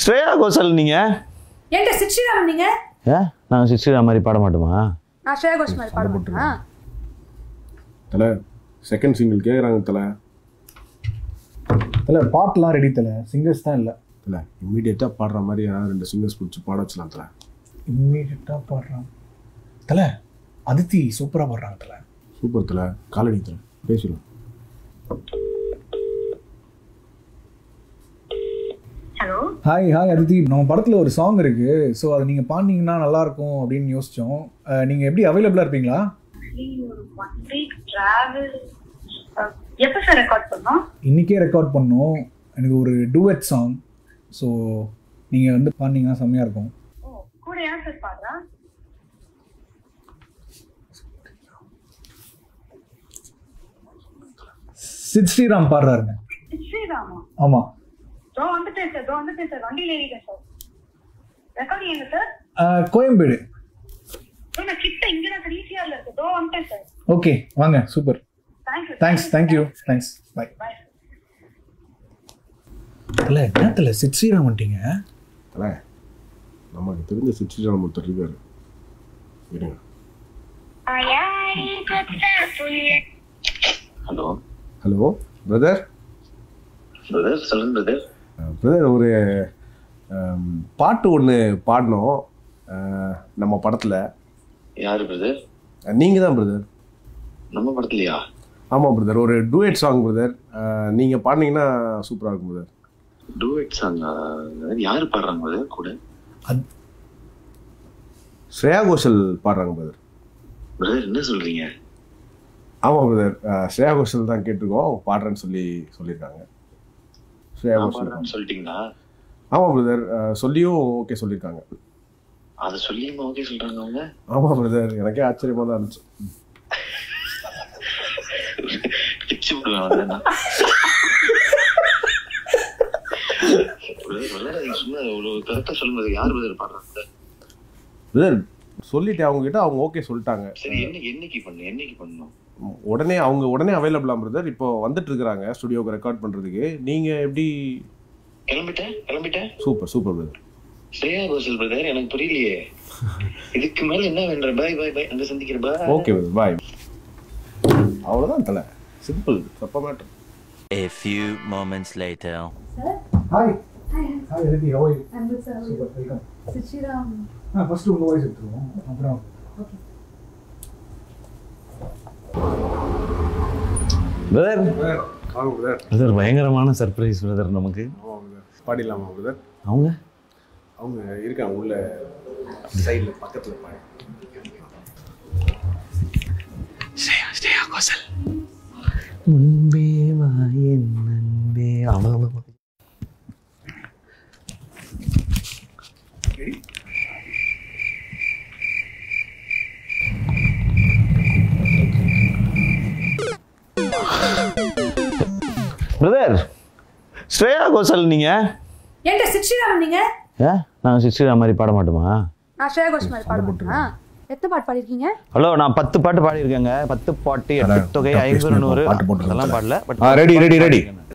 ஸ்ரேயா கோஷல் நீங்க ஏன்டா சிச்சிராமன் நீங்க ஏ நாங்கள் சிஸ்டர் மாதிரி பாட மாட்டோமா நான் ஸ்ரேயா கோஷ் மாதிரி பாட மாட்டேனா தலை செகண்ட் சிங்கிள் கேட்குறாங்க தலை தல பாட்டுலாம் ரெடி தல சிங்கர்ஸ் தான் இல்லை தலை இம்மீடியட்டாக பாடுற மாதிரி யாராவது ரெண்டு சிங்கர்ஸ் பிடிச்சி பாட வச்சலாம் தலை இம்மீடியட்டாக பாடுறான் தல அதித்தி சூப்பராக பாடுறாங்க தல சூப்பர் தலை காலடி தலை பேசிடலாம் ஹலோ ஹாய் ஹாய் அதித்தி நம்ம படத்தில் ஒரு சாங் இருக்கு ஸோ அதை நீங்கள் பாடினீங்கன்னா நல்லா இருக்கும் அப்படின்னு யோசிச்சோம் நீங்கள் எப்படி அவைலபிளாக இருப்பீங்களா ஒரு ஒன் வீக் டிராவல் எப்போ சார் ரெக்கார்ட் பண்ணோம் இன்றைக்கே ரெக்கார்ட் பண்ணோம் எனக்கு ஒரு டூவெட் சாங் ஸோ நீங்கள் வந்து பாடினீங்கன்னா செம்மையாக இருக்கும் ஓ கூட யார் சார் பாடுறா சித் ஸ்ரீராம் பாடுறாருங்க ஸ்ரீராமா ஆமாம் தோ வந்துட்டேன் சார் தோ வந்துட்டேன் சார் வண்டியில் ஏறிட்டேன் சார் ரெக்கார்டிங் எங்க சார் கோயம்பேடு ஓ, நான் கிட்ட இங்க தான் சார் ஈஸியாக இருக்கு தோ வந்துட்டேன் சார் ஓகே வாங்க super thank you thanks thank you thanks bye bye இல்லை என்னத்தில் சித் ஸ்ரீராம் வந்துட்டீங்க தலை நமக்கு தெரிஞ்ச சுற்றுச்சூழல் ஒருத்தர் இருக்காரு இருங்க ஹலோ ஹலோ பிரதர் பிரதர் சொல்லுங்க பிரதர் பிரதர் ஒரு ஆம், பாட்டு ஒன்று பாடினோம் ஆ, நம்ம படத்தில் யாரு பிரதர் நீங்கள் தான் பிரதர் நம்ம படத்துலயா ஆமாம் பிரதர் ஒரு டூயட் சாங் பிரதர் நீங்கள் பாடினீங்கன்னா சூப்பராக இருக்கும் பிரதர் டூயட் சாங் யாரு பாடுறாங்க பிரதர் கூட ஸ்ரேயா கோஷல் பாடுறாங்க பிரதர் பிரதர் என்ன சொல்றீங்க ஆமாம் பிரதர் ஸ்ரேயா கோஷல் தான் கேட்டிருக்கோம் அவங்க பாடுறேன்னு சொல்லி சொல்லியிருக்காங்க ஸ்ரேயா நான் கோஷல் பாடுறேன்னு சொல்லிட்டீங்களா ஆமாம் பிரதர் சொல்லியும் ஓகே சொல்லியிருக்காங்க அதை சொல்லியுமா ஓகே சொல்றாங்க அவங்க ஆமாம் பிரதர் எனக்கே ஆச்சரியமாக தான் இருந்துச்சு பிச்சு விடுவேன் வந்து நான் பிரதர் பிரதர் நீங்க சும்மா ஒரு கரெக்டா சொல்லுங்க யார் பிரதர் பாடுறாங்க பிரதர் சொல்லிட்டேன் அவங்க கிட்ட அவங்க ஓகே சொல்லிட்டாங்க சரி என்னைக்கு என்னைக்கு பண்ணு என்னைக்கு பண்ணணும் உடனே அவங்க உடனே அவைலபிளாக பிரதர் இப்போ வந்துட்டு இருக்கிறாங்க ஸ்டுடியோக்கு ரெக்கார்ட் பண்ணுறதுக்கு நீங்கள் எப்படி கிளம்பிட்டேன் கிளம்பிட்டேன் super super brother Shreya Ghoshal brother எனக்கு புரியலையே இதுக்கு மேல என்ன வேண்ட பாய் பாய் பாய் அங்க சந்திக்கிற பாய் ஓகே பிரதர் பாய் அவ்வளோதான் தலை சிம்பிள் சப்ப matter A few moments later. Hi hi Aditi ஹவை அன்பு சார் சூப்பர் வெல்கம் சிச்சிராம் ஆ ஃபஸ்ட்டு உங்கள் வாய்ஸ் எடுத்துருவோம் அப்புறம் பிரதர் வாங்க பிரதர் பிரதர் பயங்கரமான சர்ப்ரைஸ் பிரதர் நமக்கு ஆமாம் பிரதர் பாடிடலாமா பிரதர் அவங்க அவங்க இருக்காங்க உள்ள சைடில் பக்கத்தில் பாடி முன்பே வா என் அன்பே அவ்வளவு பிரதர் ஸ்ரேயா கோஷல் நீங்க ஏன்டா சிச்சிராமன் நீங்க ஏ நாங்கள் சிஸ்டர் மாதிரி பாட மாட்டோமா நான் ஸ்ரேயா கோஷ் மாதிரி பாட மாட்டேனா எத்தனை பாட்டு பாடிருக்கீங்க ஹலோ நான் பத்து பாட்டு பாடியிருக்கேங்க பத்து பாட்டு எட்டு தொகை ஐம்பது நூறு பாட்டு போட்டுருங்க. அதெல்லாம் பாடல பட் ஆ, ready, ready, ready.